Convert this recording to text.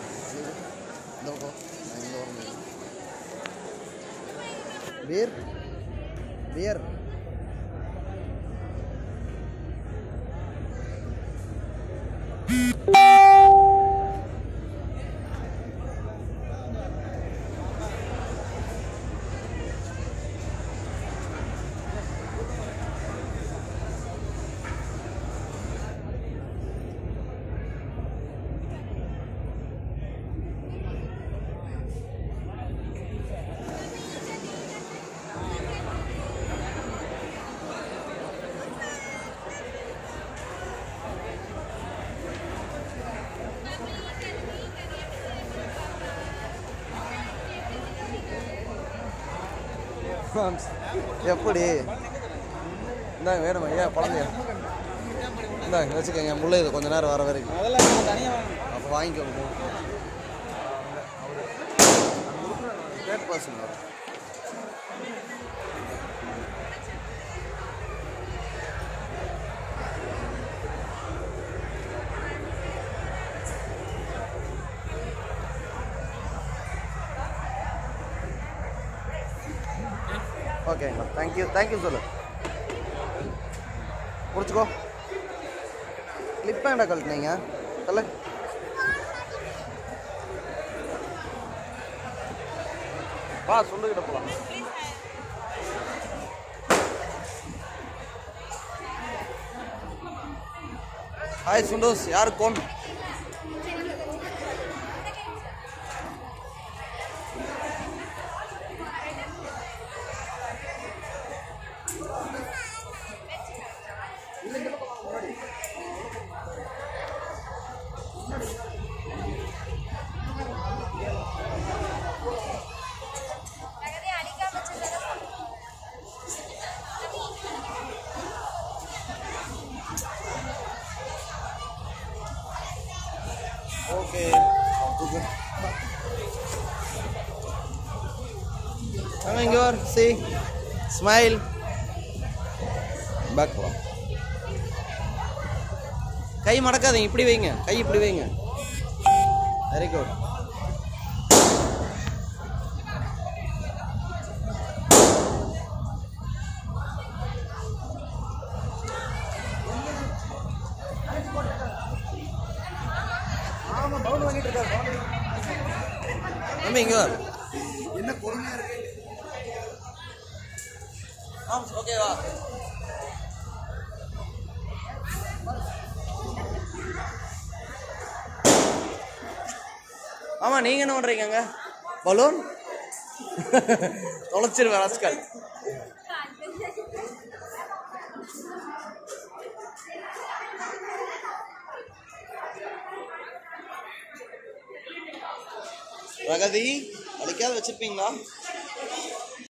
இந்த பக்கம் நான் இங்கே வரணும் பியர் பியர் எப்படி இந்தாங்க வேணுமா ஏன் குழந்தையா இந்தாங்க வச்சுக்கோங்க முல்லை இது கொஞ்ச நேரம் வர வரைக்கும் அதெல்லாம் நான் தனியாக வாங்கணும் அப்போ வாங்கிக்கோங்க தேர்ட் பர்சன் வரும் ஓகேங்களா தேங்க்யூ தேங்க்யூ சொல்லு முடிச்சுக்கோ கிளிப் பேண்டை கழட்டினீங்க தலை வா சொல்லுகிட்ட போலாம் ஹாய் சுண்டோஸ் யார் கோன் okay Come in here, see. Smile. Back போலாம் கை மடக்காதீங்க இப்படி வைங்க கை இப்படி வைங்க வெரி குட் தம்பி இங்க வா என்ன பொறுமையாக இருக்கு ஆம் ஓகேவா ஆமா நீங்க என்ன பண்றீங்க பலூன் தொலைச்சிருவேன் ராஸ்கல் ரகதி அழிக்காத வச்சிருப்பீங்களா